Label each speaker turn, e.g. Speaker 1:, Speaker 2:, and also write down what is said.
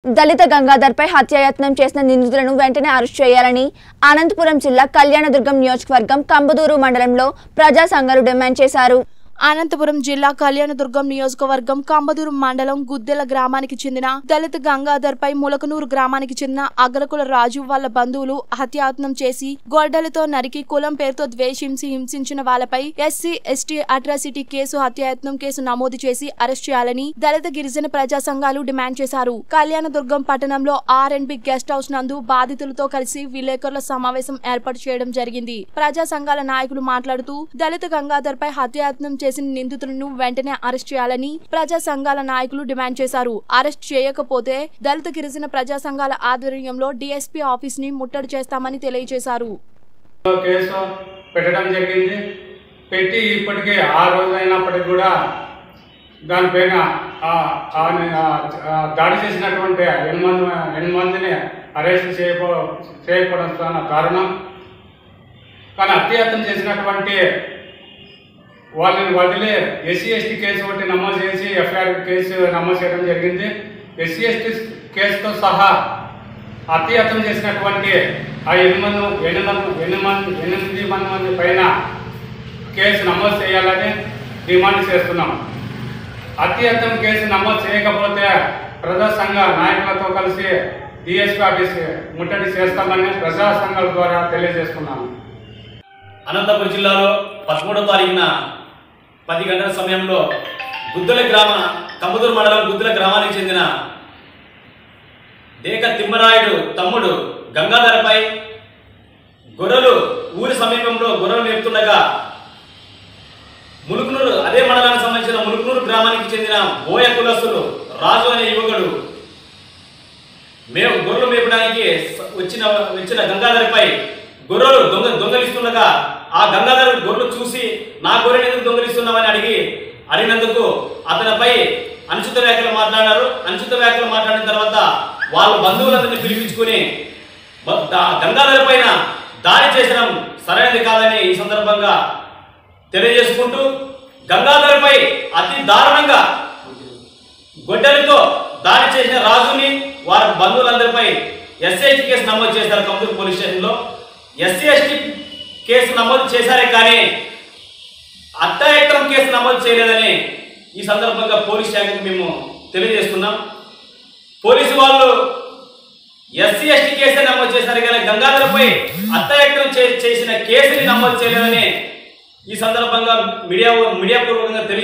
Speaker 1: దళిత గంగాధర్పై హత్యాయత్నం చేసిన నిందితులను వెంటనే అరెస్ట్ చేయాలని అనంతపురం జిల్లా కళ్యాణదుర్గం నియోజకవర్గం కంబదూరు మండలంలో ప్రజా సంఘాలు డిమాండ్ చేశారు
Speaker 2: అనంతపురం జిల్లా కళ్యాణదుర్గం నియోజకవర్గం కంబదూరు మండలం గుద్దెల గ్రామానికి చెందిన దళిత గంగాధర్ పై ములకనూరు గ్రామానికి చెందిన అగ్రకుల రాజు వాళ్ళ బంధువులు హత్యాయత్నం చేసి గొడ్డలతో నరికి కులం పేరుతో ద్వేషించి హింసించిన వాళ్ళపై ఎస్సీ ఎస్టీ అట్రాసిటీ కేసు హత్యాయత్నం కేసు నమోదు చేసి అరెస్ట్ చేయాలని దళిత గిరిజన ప్రజా సంఘాలు డిమాండ్ చేశారు కళ్యాణదుర్గం పట్టణంలో R and B guest house నందు బాధితులతో కలిసి విలేకరుల సమావేశం ఏర్పాటు చేయడం జరిగింది ప్రజా సంఘాల నాయకులు మాట్లాడుతూ దళిత గంగాధర్ పై హత్యాయత్నం చేసిన నిందితులను వెంటనే అరెస్ట్ చేయాలని ప్రజా సంఘాల నాయకులు డిమాండ్ చేశారు అరెస్ట్ చేయకపోతే దళిత గిరిజన ప్రజా సంఘాల ఆధ్వర్యంలో డిఎస్పీ ఆఫీస్ ని ముట్టడి చేస్తామని తెలియజేశారు
Speaker 3: కేసు పెట్టడం జరిగింది పెట్టి ఇప్పటికే ఆ రోజు అయినప్పటికి కూడా దానిపైన ఆ- ఆ- ఆ దాడి చేసినటువంటి ఎనిమిది మంది ఎనిమిది మందిని అరెస్ట్ చేయపో చేయకపోవడం చాలా కారణం కానీ అత్యాయత్నం చేసినటువంటి వాళ్ళని వదిలే ఎస్సీ ఎస్టీ కేసు ఒకటి నమోదు చేసి ఎఫ్ఐఆర్ కేసు నమోదు చేయడం జరిగింది ఎస్సీ ఎస్టీ కేసుతో సహా అత్యాయత్నం చేసినటువంటి ఆ ఎనిమిది మంది ఎనిమిది మంది ఎనిమిది మంది ఎనిమిది మంది మంది పైన కేసు నమోదు చేయాలని డిమాండ్ చేస్తున్నాం అత్యత్నం కేసు నమోదు చేయకపోతే ప్రజా సంఘ నాయకులతో కలిసి డిఎస్పీ ఆఫీస్ ముట్టడి చేస్తామని ప్రజా సంఘాల ద్వారా తెలియజేస్తున్నాను
Speaker 4: అనంతపురం జిల్లాలో పదమూడవ తారీఖున పది గంటల సమయంలో గుద్దల గ్రామ కమ్మదూరు మండలం గుద్దల గ్రామానికి చెందిన దేక తిమ్మరాయుడు తమ్ముడు గంగాధరపై గొర్రెలు ఊరి సమీపంలో గొర్రెలు మేపుతుండగా ములుకునూరు అదే మండలానికి సంబంధించిన ములుకునూరు గ్రామానికి చెందిన బోయ కులస్తులు రాజు అనే యువకుడు మేము గొర్రెలు మేపడానికి స- వచ్చిన వచ్చిన గంగాధర్పై గొర్రెలు దొంగ దొంగలిస్తుండగా ఆ గంగాధర్ గొర్రెలు చూసి నా గొర్రెని ఎందుకు దొంగలిస్తున్నామని అడిగి అడిగినందుకు అతనిపై అనుచిత వ్యాఖ్యలు మాట్లాడారు అనుచిత వ్యాఖ్యలు మాట్లాడిన తర్వాత వాళ్ళ బంధువులందరినీ పిలిపించుకుని బ- దా- గంగాధర్ పైన దాడి చేసడం సరైనది కాదని ఈ సందర్భంగా తెలియజేసుకుంటూ గంగాధర్పై అతి దారుణంగా గొడ్డలితో దాడి చేసిన రాజుని వారి బంధువులందరిపై ఎస్సీ ఎస్టీ కేసు నమోదు చేశారు కమతూరు పోలీస్ స్టేషన్లో ఎస్సీ ఎస్టీ కేసు నమోదు చేశారే కానీ అత్యాయత్నం కేసు నమోదు చేయలేదని ఈ సందర్భంగా పోలీస్ శాఖకు మేము తెలియజేస్తున్నాం పోలీసు వాళ్ళు ఎస్సీ ఎస్టీ కేసే నమోదు చేశారు కానీ గంగాధరపై అత్యాయత్నం చే- చేసిన కేసుని నమోదు చేయలేదని ఈ సందర్భంగా మీడియా మీడియా పూర్వకంగా తెలియ